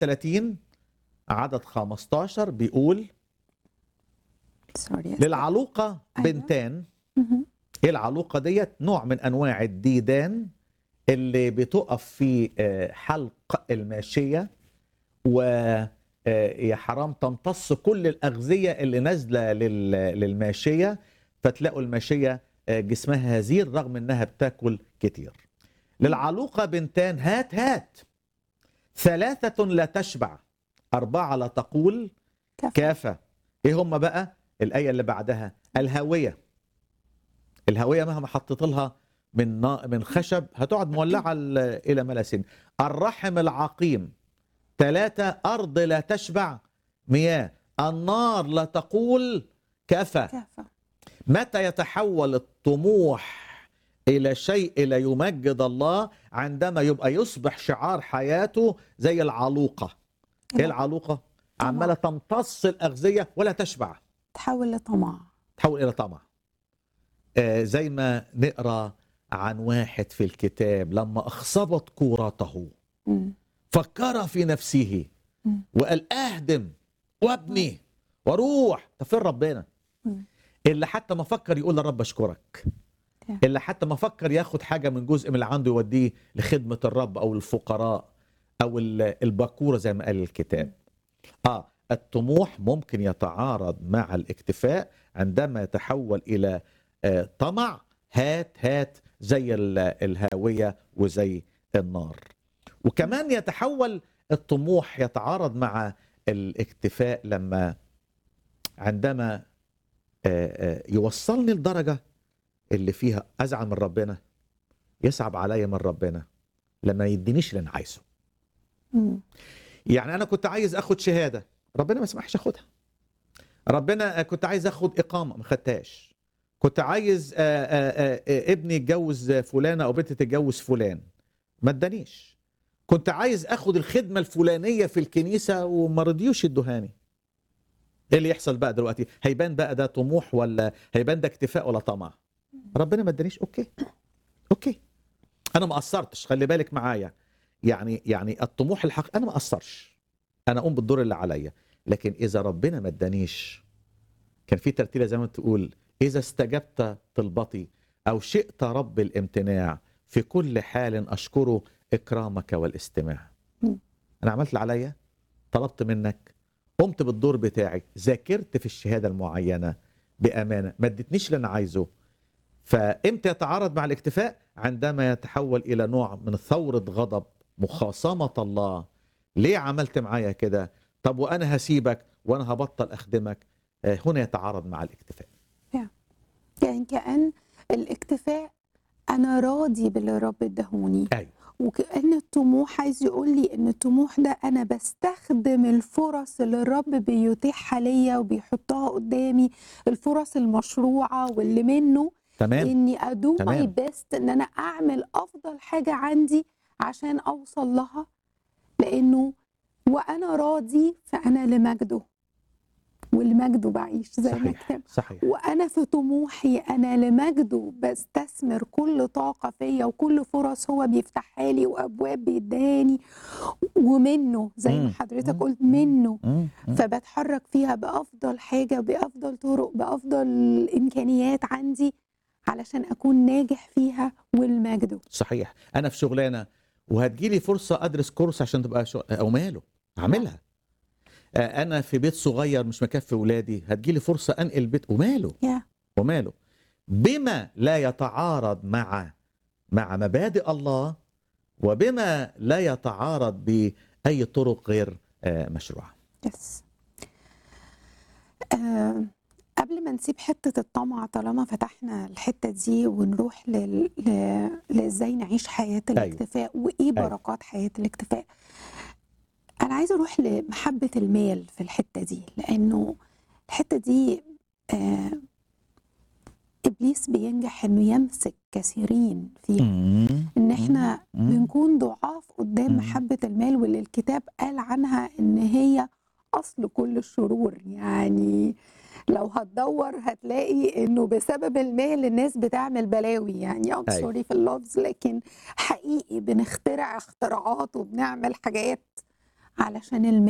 31 عدد 15 بيقول سوري للعلوقة أيوة. بنتان مهم. ايه العلوقة ديت نوع من انواع الديدان اللي بتقف في آه، حلق الماشية و آه، يا حرام تمتص كل الأغذية اللي نازلة لل- للماشية فتلاقوا الماشية آه، جسمها هزيل رغم انها بتاكل كتير للعلوقة بنتان هات هات ثلاثة لا تشبع أربعة لا تقول كفى. كافة ايه هم بقى الآية اللي بعدها الهاوية الهاوية مهما حطيت لها من نا- من خشب هتقعد مولعة ال- إلى ما لا سن الرحم العقيم ثلاثة أرض لا تشبع مياه النار لا تقول كفى كفى متى يتحول الطموح إلى شيء لا يمجد الله عندما يبقى يصبح شعار حياته زي العلوقة ايه العلوقة؟ طمع. عمالة تمتص الأغذية ولا تشبع تحول لطمع تحول إلى طمع آه زي ما نقرأ عن واحد في الكتاب لما أخصبت كورته مم. فكر في نفسه مم. وقال أهدم وابني واروح طب فين ربنا مم. اللي حتى ما فكر يقول للرب اشكرك Yeah. اللي حتى ما فكر ياخد حاجه من جزء من اللي عنده يوديه لخدمه الرب او الفقراء او ال- الباكوره زي ما قال الكتاب اه الطموح ممكن يتعارض مع الاكتفاء عندما يتحول الى آه طمع هات هات زي ال- الهاويه وزي النار وكمان يتحول الطموح يتعارض مع الاكتفاء لما عندما آه، آه، يوصلني لدرجة اللي فيها أزعل من ربنا يصعب عليا من ربنا لما يدينيش اللي أنا عايزه مم. يعني أنا كنت عايز أخد شهادة ربنا ما سمحش أخدها ربنا آه، كنت عايز أخد إقامة ما خدتهاش كنت عايز آه، آه، آه، آه، ابني يتجوز فلانة أو بنتي تتجوز فلان ما ادانيش كنت عايز أخد الخدمة الفلانية في الكنيسة وما رضيوش يدوهاني ايه اللي يحصل بقى دلوقتي هيبان بقى ده طموح ولا هيبان ده اكتفاء ولا طمع ربنا ما ادانيش اوكي اوكي انا ما قصرتش خلي بالك معايا يعني يعني الطموح الحق انا ما قصرش انا اقوم بالدور اللي عليا لكن اذا ربنا ما ادانيش كان في ترتيله زي ما تقول اذا استجبت طلبتي او شئت رب الامتناع في كل حال اشكره اكرامك والاستماع مم. انا عملت اللي عليا طلبت منك قمت بالدور بتاعي ذاكرت في الشهاده المعينه بامانه ما ادتنيش اللي انا عايزه فامتى يتعارض مع الاكتفاء عندما يتحول الى نوع من ثوره غضب مخاصمه الله ليه عملت معايا كده طب وانا هسيبك وانا هبطل اخدمك آه، هنا يتعارض مع الاكتفاء يعني كأن الاكتفاء أنا راضي باللي الرب ادهوني ايوه وكأن الطموح عايز يقول لي إن الطموح ده أنا بستخدم الفرص اللي الرب بيتيحها ليا وبيحطها قدامي الفرص المشروعة واللي منه تمام إني أدو ماي تمام. بيست إن أنا أعمل أفضل حاجة عندي عشان أوصل لها لأنه وأنا راضي فأنا لمجده ولمجده بعيش زي ما صحيح كان صحيح وانا في طموحي انا لمجده بستثمر كل طاقه فيا وكل فرص هو بيفتحها لي وابواب بيدهاني ومنه زي ما مم. حضرتك مم. قلت منه مم. مم. فبتحرك فيها بافضل حاجه بافضل طرق بافضل امكانيات عندي علشان اكون ناجح فيها والمجده صحيح انا في شغلانه وهتجيلي فرصه ادرس كورس عشان تبقى شغل او ماله اعملها آه، انا في بيت صغير مش مكفي ولادي هتجيلي فرصه انقل بيت وماله يا وماله بما لا يتعارض مع مع مبادئ الله وبما لا يتعارض باي طرق غير آه، مشروعه يس آه قبل ما نسيب حتة الطمع طالما فتحنا الحتة دي ونروح لل... ل... لازاي نعيش حياة الاكتفاء وإيه بركات حياة الاكتفاء أنا عايزة أروح لمحبة المال في الحتة دي لأنه الحتة دي آه إبليس بينجح إنه يمسك كثيرين فيها إن إحنا مم. بنكون ضعاف قدام مم. محبة المال واللي الكتاب قال عنها إن هي أصل كل الشرور يعني لو هتدور هتلاقي إنه بسبب المال الناس بتعمل بلاوي يعني أم أيوة. سوري في اللفظ لكن حقيقي بنخترع اختراعات وبنعمل حاجات علشان المال